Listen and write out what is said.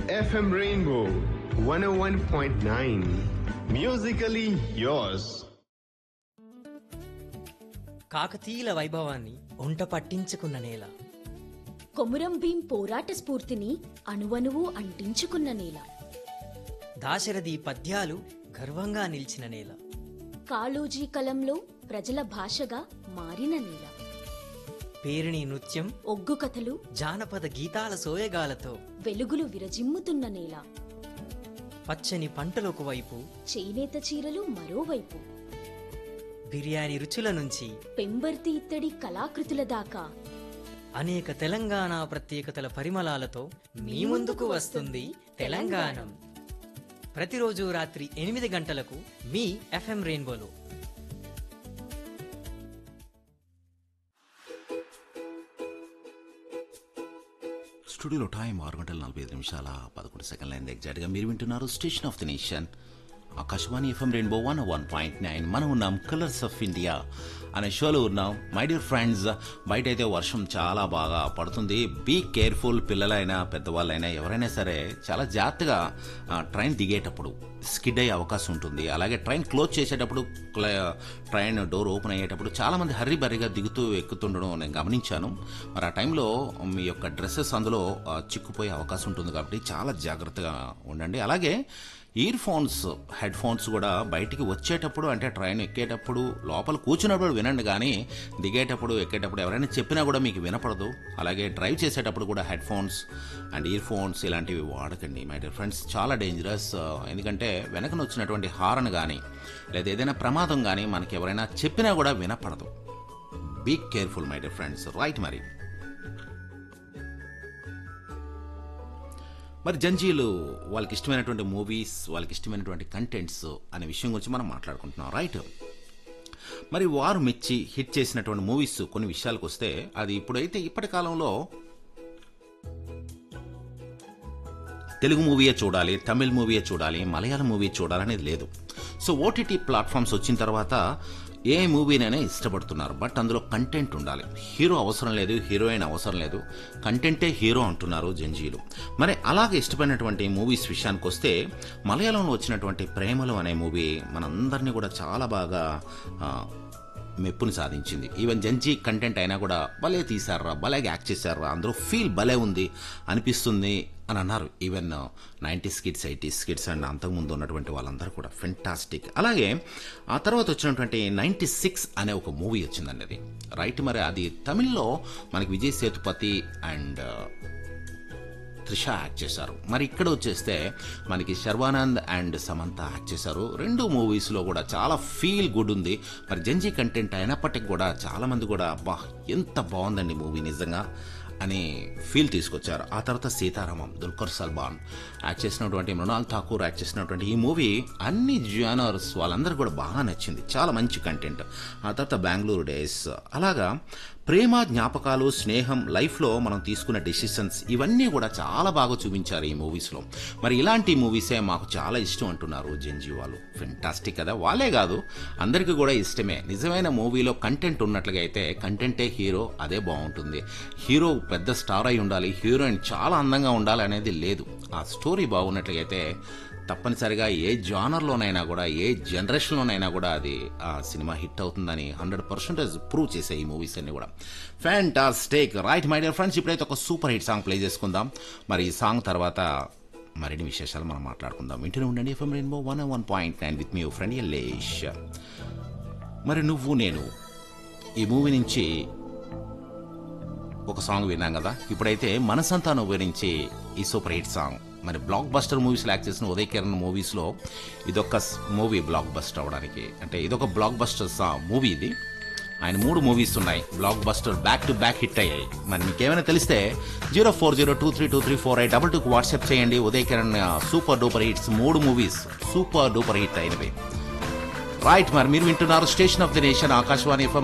FM Rainbow 101.9. Musically yours. కాకతీయుల వైభవాన్ని ఒంట పట్టించుకున్న నేల కొమురం భీం పోరాట స్ఫూర్తిని అణువణువు అంటించుకున్న నేల దాశరథి పద్యాలు గర్వంగా నిలిచిన నేల కాళోజీ కలంలో ప్రజల భాషగా మారిన నేల పేరిణి నృత్యం ఒగ్గు కథలు జానపద గీతాల సోయగాలతో వెలుగులు విరజిమ్ముతున్న నేల పచ్చని పంటలకు వైపు చేనేత చీరలు మరోవైపు బిర్యానీ రుచుల నుంచి పెంబర్తి ఇత్తడి కళాకృతుల దాకా అనేక తెలంగాణ ప్రత్యేకతల పరిమళాలతో మీ ముందుకు వస్తుంది తెలంగాణం ప్రతిరోజు రాత్రి ఎనిమిది గంటలకు మీ ఎఫ్ఎం రెయిన్బోలో స్టూడియోలో టైం ఆరు గంటల నలభై ఐదు నిమిషాల పదకొండు సెకండ్ల అయింది ఎగ్జాక్ట్గా మీరు వింటున్నారు station of the nation Akashvani FM rainbow one one point nine మనం ఉన్నాం కలర్స్ ఆఫ్ ఇండియా అనే షోలో ఉన్నాం మై డియర్ ఫ్రెండ్స్ బయట అయితే వర్షం చాలా బాగా పడుతుంది బీ కేర్ఫుల్ పిల్లలైనా పెద్దవాళ్ళైనా ఎవరైనా సరే చాలా జాగ్రత్తగా ఆ, ట్రైన్ దిగేటప్పుడు స్కిడ్ అయ్యే అవకాశం ఉంటుంది అలాగే ట్రైన్ క్లోజ్ చేసేటప్పుడు క్ల- ట్రైన్ డోర్ ఓపెన్ అయ్యేటప్పుడు చాలా మంది హర్రీ బర్రీగా దిగుతూ ఎక్కుతుండడం నేను గమనించాను మరి ఆ టైంలో మీ యొక్క డ్రెస్సెస్ అందులో ఆ, చిక్కుపోయే అవకాశం ఉంటుంది కాబట్టి చాలా జాగ్రత్తగా ఉండండి అలాగే ఇయర్ ఫోన్స్ హెడ్ ఫోన్స్ కూడా బయటికి వచ్చేటప్పుడు అంటే ట్రైన్ ఎక్కేటప్పుడు లోపల కూర్చున్నప్పుడు వినండి కానీ దిగేటప్పుడు ఎక్కేటప్పుడు ఎవరైనా చెప్పినా కూడా మీకు వినపడదు అలాగే డ్రైవ్ చేసేటప్పుడు కూడా headphones and earphones ఇలాంటివి వాడకండి మై డియర్ ఫ్రెండ్స్ చాలా డేంజరస్ ఎందుకంటే వెనకన వచ్చినటువంటి హారన్ కానీ లేదా ఏదైనా ప్రమాదం కానీ మనకి ఎవరైనా చెప్పినా కూడా వినపడదు be careful my dear friends right మరి మరి జంజీలు వాళ్ళకి ఇష్టమైనటువంటి మూవీస్ వాళ్ళకి ఇష్టమైనటువంటి కంటెంట్స్ అనే విషయం గురించి మనం మాట్లాడుకుంటున్నాం రైట్ మరి వారు మెచ్చి హిట్ చేసినటువంటి మూవీస్ కొన్ని విషయాలకు వస్తే అది ఇప్పుడైతే ఇప్పటి కాలంలో తెలుగు మూవీయే చూడాలి తమిళ్ మూవీయే చూడాలి మలయాళం మూవీ చూడాలనేది లేదు సో ఓటీటీ ప్లాట్ఫామ్స్ వచ్చిన తర్వాత ఏ మూవీనైనా ఇష్టపడుతున్నారు బట్ అందులో కంటెంట్ ఉండాలి హీరో అవసరం లేదు హీరోయిన్ అవసరం లేదు కంటెంటే హీరో అంటున్నారు జంజీలు మరి అలాగే ఇష్టపడినటువంటి మూవీస్ విషయానికి వస్తే మలయాళంలో వచ్చినటువంటి ప్రేమలు అనే మూవీ మనందరినీ కూడా చాలా బాగా ఆ, మెప్పుని సాధించింది ఈవెన్ జంజీ కంటెంట్ అయినా కూడా భలే తీశారా భలే యాక్ట్ చేశారా అందరూ ఫీల్ భలే ఉంది అనిపిస్తుంది అని అన్నారు even nineties kids eighties kids and అంతకుముందు ఉన్నటువంటి వాళ్ళందరూ కూడా ఫెంటాస్టిక్ అలాగే ఆ తర్వాత వచ్చినటువంటి నైంటీ సిక్స్ అనే ఒక మూవీ వచ్చిందండి అది రైట్ మరి అది తమిళ్లో మనకి విజయ్ సేతుపతి అండ్ త్రిష యాక్ట్ చేశారు మరి ఇక్కడ వచ్చేస్తే మనకి శర్వానంద్ అండ్ సమంత యాక్ట్ చేశారు రెండు మూవీస్లో కూడా చాలా ఫీల్ గుడ్ ఉంది మరి జంజీ కంటెంట్ అయినప్పటికీ కూడా చాలా మంది కూడా అబ్బా ఎంత బాగుందండి మూవీ నిజంగా అని ఫీల్ తీసుకొచ్చారు ఆ తర్వాత సీతారామం దుల్కర్ సల్మాన్ యాక్ట్ చేసినటువంటి మృణాల్ ఠాకూర్ యాక్ట్ చేసినటువంటి ఈ మూవీ అన్ని జానర్స్ వాళ్ళందరూ కూడా బాగా నచ్చింది చాలా మంచి కంటెంట్ ఆ తర్వాత బెంగళూరు డేస్ అలాగా ప్రేమ జ్ఞాపకాలు స్నేహం లైఫ్లో మనం తీసుకున్న డెసిషన్స్ ఇవన్నీ కూడా చాలా బాగా చూపించారు ఈ మూవీస్లో మరి ఇలాంటి మూవీసే మాకు చాలా ఇష్టం అంటున్నారు జంజీ వాళ్ళు ఫెంటాస్టిక్ కదా వాళ్ళే కాదు అందరికీ కూడా ఇష్టమే నిజమైన మూవీలో కంటెంట్ ఉన్నట్లుగా అయితే కంటెంటే హీరో అదే బాగుంటుంది హీరో పెద్ద స్టార్ అయి ఉండాలి హీరోయిన్ చాలా అందంగా ఉండాలి అనేది లేదు ఆ స్టోరీ బాగున్నట్లయితే తప్పనిసరిగా ఏ జానర్లోనైనా కూడా ఏ జనరేషన్లోనైనా కూడా అది ఆ సినిమా హిట్ అవుతుందని హండ్రెడ్ పర్సెంటేజ్ ప్రూవ్ చేసే ఈ మూవీస్ అన్ని కూడా fantastic right my dear friends ఇప్పుడైతే ఒక సూపర్ హిట్ సాంగ్ ప్లే చేసుకుందాం మరి ఈ సాంగ్ తర్వాత మరిన్ని విశేషాలు మనం మాట్లాడుకుందాం వింటూనే ఉండండి FM rainbow one one point nine with మీ ఫ్రెండ్ ఎల్లేష్ మరి నువ్వు నేను ఈ మూవీ నుంచి ఒక సాంగ్ విన్నాం కదా ఇప్పుడైతే మనసంతా నువ్వు నుంచి ఈ సూపర్ హిట్ సాంగ్ మరి బ్లాక్ బస్టర్ మూవీస్ యాక్ట్ చేసిన ఉదయ్ కిరణ్ మూవీస్లో ఇదొక మూవీ బ్లాక్ బస్టర్ అవడానికి అంటే ఇదొక బ్లాక్ బస్టర్ మూవీ ఇది ఆయన మూడు మూవీస్ ఉన్నాయి blockbuster back to back hit అయ్యాయి మరి మీకేమైనా తెలిస్తే zero four zero two three two three four eight double టూకి వాట్సాప్ చేయండి Uday Kiran super duper hits మూడు మూవీస్ సూపర్ డూపర్ హిట్ అయినవి రైట్ మరి మీరు వింటున్నారు station of the nation Akashvani FM